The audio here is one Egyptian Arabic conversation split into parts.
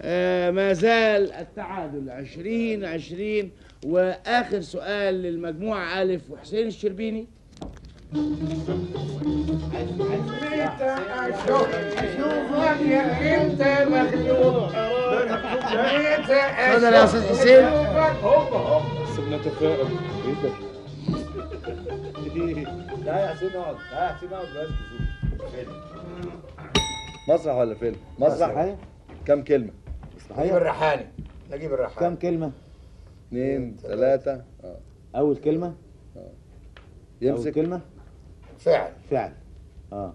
آه ما زال التعادل 20 20 واخر سؤال للمجموعه الف وحسين الشربيني اتفضل يا استاذ حسين سيبنا تفائل ايه ده؟ تعالى يا حسين اقعد تعالى يا حسين اقعد بلاش كسوف. مسرح ولا فيلم؟ مسرح مسرحية كم كلمة؟ نجيب مسرحية الريحاني نجيب الريحاني كم كلمة؟ اثنين ثلاثة اه أول كلمة أول يمسك كلمة فعل فعل اه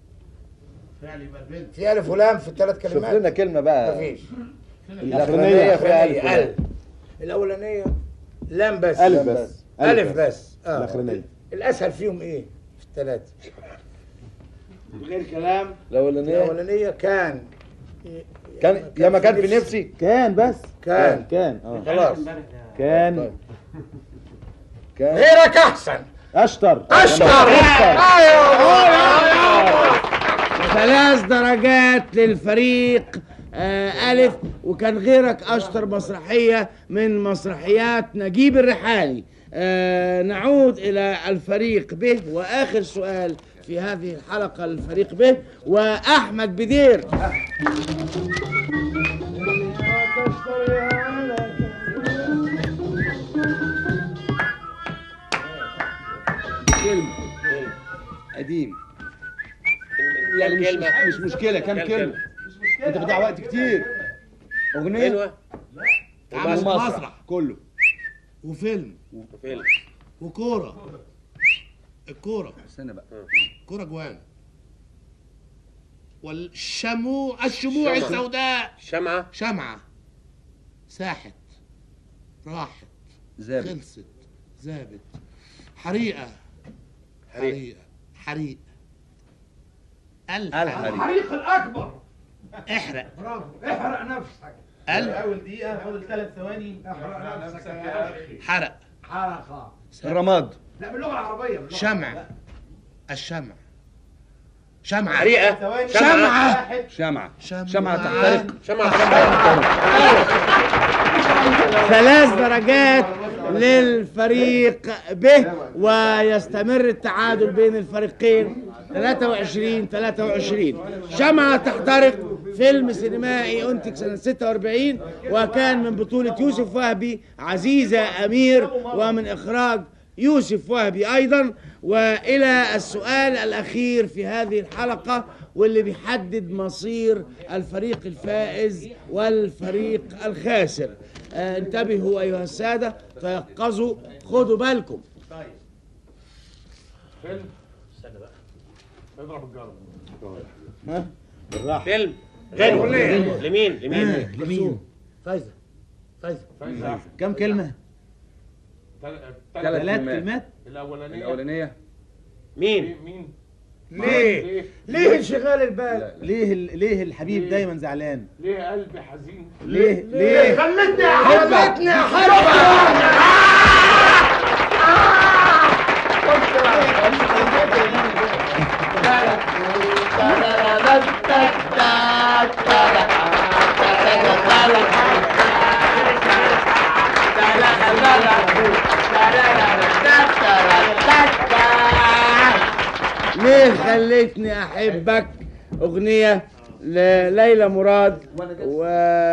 في الف ولام في الثلاث شوف كلمات لنا كلمة بقى مفيش الأخرانية فيها ألف الأخرانية ولام. ألف الاولانيه لام بس ألف بس. بس الف بس اه الأخرانية الاسهل فيهم ايه في الثلاثه غير كلام الأولانية الاولانيه كان كان يا ما كان في نفسي كان بس كان. كان اه خلاص كان طيب. كان غيرك احسن أشطر اشطر ثلاث درجات للفريق آه ألف وكان غيرك أشطر مسرحية من مسرحيات نجيب الريحاني آه نعود إلى الفريق ب وآخر سؤال في هذه الحلقة الفريق ب وأحمد بدير كلمة قديم يعني مش مش مشكلة كم كلمة انت بتضيع وقت كتير اغنية ايوه عمل مسرح كله وفيلم فيلم وكورة الكورة استنى بقى كورة جوان والشموع الشموع شمعة. السوداء شمعة شمعة ساحت راحت زابط خلصت ذابت حريقة حريق حريقة حريق ألف الحريق الحريق الاكبر احرق برافو احرق نفسك ألف اول دقيقه فاضل ثلاث ثواني احرق نفسك يا اخي حرق حرقه الرماد لا باللغه العربيه باللغة شمع الشمع شمعة حريقة ثواني شمعة شمعة شمعة شمعة تحترق شمعة ثلاث درجات للفريق ب ويستمر التعادل بين الفريقين 23 23 شمعة تحترق فيلم سينمائي أنتج سنة 46 وكان من بطولة يوسف وهبي عزيزة أمير ومن إخراج يوسف وهبي أيضا وإلى السؤال الأخير في هذه الحلقة واللي بيحدد مصير الفريق الفائز والفريق الخاسر آه انتبهوا أيها السادة تيقظوا خدوا بالكم ها بالراحة فيلم غنوة لمين لمين لمين فايزة فايزة كم كلمة؟ ثلاث ثلاث كلمات كلمات الأولانية مين ليه ليه انشغال البال ليه ال- ليه الحبيب دايما زعلان؟ ليه قلبي حزين ليه ليه خلتني خلتني احبك ليه خليتني احبك اغنيه لليلى مراد و...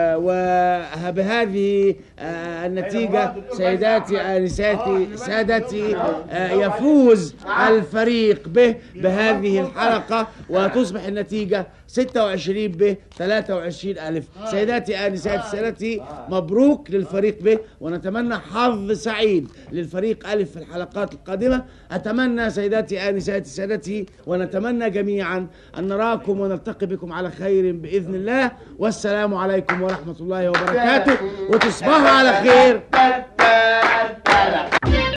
وبهذه آه، النتيجة سيداتي آنساتي سادتي آه، يفوز الفريق به بهذه الحلقة وتصبح النتيجة 26 ب 23 ألف سيداتي آنساتي سادتي مبروك للفريق به ونتمنى حظ سعيد للفريق ألف في الحلقات القادمة أتمنى سيداتي آنساتي سادتي ونتمنى جميعا أن نراكم ونلتقي بكم على خير بإذن الله والسلام عليكم ورحمة الله وبركاته وتصبحوا على خير